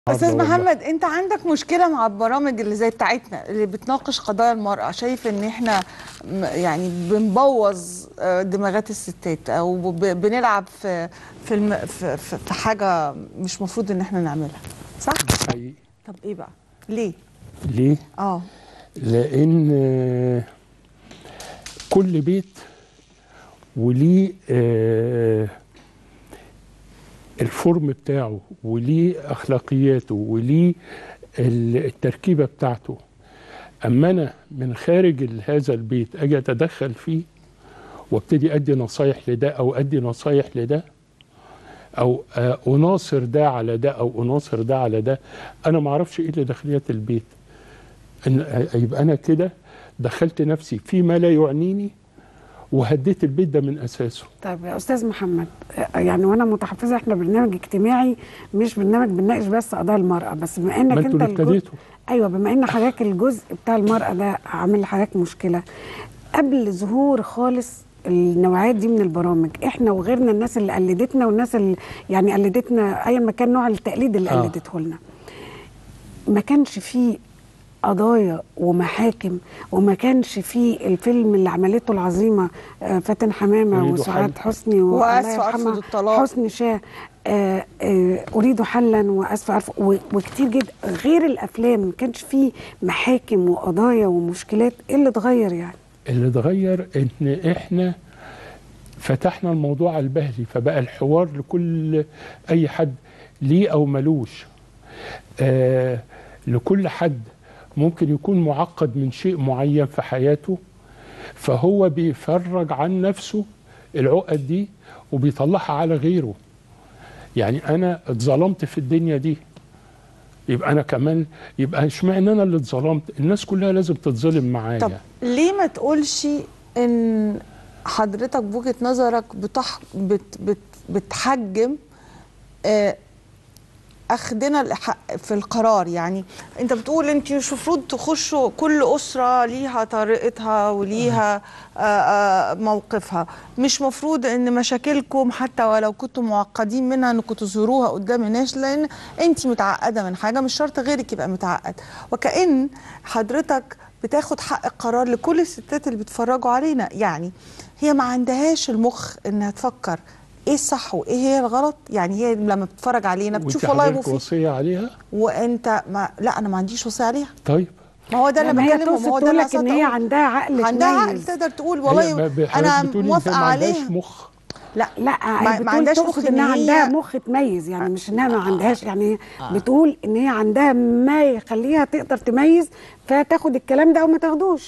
استاذ والله. محمد انت عندك مشكله مع البرامج اللي زي بتاعتنا اللي بتناقش قضايا المراه شايف ان احنا م- يعني بنبوظ آه، دماغات الستات او ب- بنلعب في في, الم... في في في حاجه مش مفروض ان احنا نعملها صح حقيقي طب ايه بقى ليه ليه؟ اه لأن آه، كل بيت وليه آه، الفورم بتاعه وليه أخلاقياته وليه ال- التركيبة بتاعته أما أنا من خارج ال- هذا البيت أجي أتدخل فيه وابتدي أدي نصايح لده أو أدي نصايح لده أو آه، أناصر ده على ده أو أناصر ده على ده أنا ما أعرفش إيه اللي داخليات البيت ان يبقى انا كده دخلت نفسي فيما لا يعنيني وهديت البيت ده من اساسه طيب يا استاذ محمد يعني وانا متحفظه احنا برنامج اجتماعي مش برنامج بنناقش بس قضايا المراه بس بما انك ما انتوا انت اللي الجزء ابتديتوا ايوه بما ان حضرتك الجزء بتاع المراه ده عامل لحضرتك مشكله قبل ظهور خالص النوعيات دي من البرامج احنا وغيرنا الناس اللي قلدتنا والناس اللي يعني قلدتنا ايا ما كان نوع التقليد اللي آه. قلدته لنا ما كانش فيه قضايا ومحاكم وما كانش فيه الفيلم اللي عملته العظيمه آه، فاتن حمامه أريد وسعاد حل. حسني والله وآسفة يرحمها أرفض الطلاق. حسني شاه آه، آه، اريد حلا واسفه أرفض و- وكتير جدا غير الافلام ما كانش فيه محاكم وقضايا ومشكلات ايه اللي اتغير يعني اللي اتغير ان احنا فتحنا الموضوع على البهلي فبقى الحوار لكل اي حد ليه او ملوش آه لكل حد ممكن يكون معقد من شيء معين في حياته فهو بيفرج عن نفسه العقد دي وبيطلعها على غيره يعني انا اتظلمت في الدنيا دي يبقى انا كمان يبقى اشمعنى انا اللي اتظلمت الناس كلها لازم تتظلم معايا طب ليه ما تقولش ان حضرتك بوجهه نظرك بتح... بت... بت... بتحجم آه، اخدنا الحق في القرار يعني انت بتقول انت مش المفروض تخشوا كل اسره ليها طريقتها وليها آه، آه، موقفها مش مفروض ان مشاكلكم حتى ولو كنتم معقدين منها انكم تظهروها قدام الناس لان انت متعقده من حاجه مش شرط غيرك يبقى متعقد وكأن حضرتك بتاخد حق القرار لكل الستات اللي بيتفرجوا علينا يعني هي ما عندهاش المخ انها تفكر ايه الصح وايه هي الغلط يعني هي لما بتتفرج علينا وانت بتشوف والله حضرتك مفيد وصيه عليها وانت ما لا انا ما عنديش وصيه عليها طيب ما هو ده اللي لما هي بكلمه ما هو تقصد ده تقول اللي لك ان قصدت هي أقوله. عندها عقل عندها عقل تميز. تقدر تقول هي والله ب- ب- انا حضرتك بتقولي موافقه إنها ما عندهاش عليها مخ لا لا ما- ما بتقول عندهاش مخ تقصد إن انها هي- عندها مخ تميز يعني مش انها ما عندهاش يعني بتقول ان هي عندها ما يخليها تقدر تميز فتاخد الكلام ده او ما تاخدوش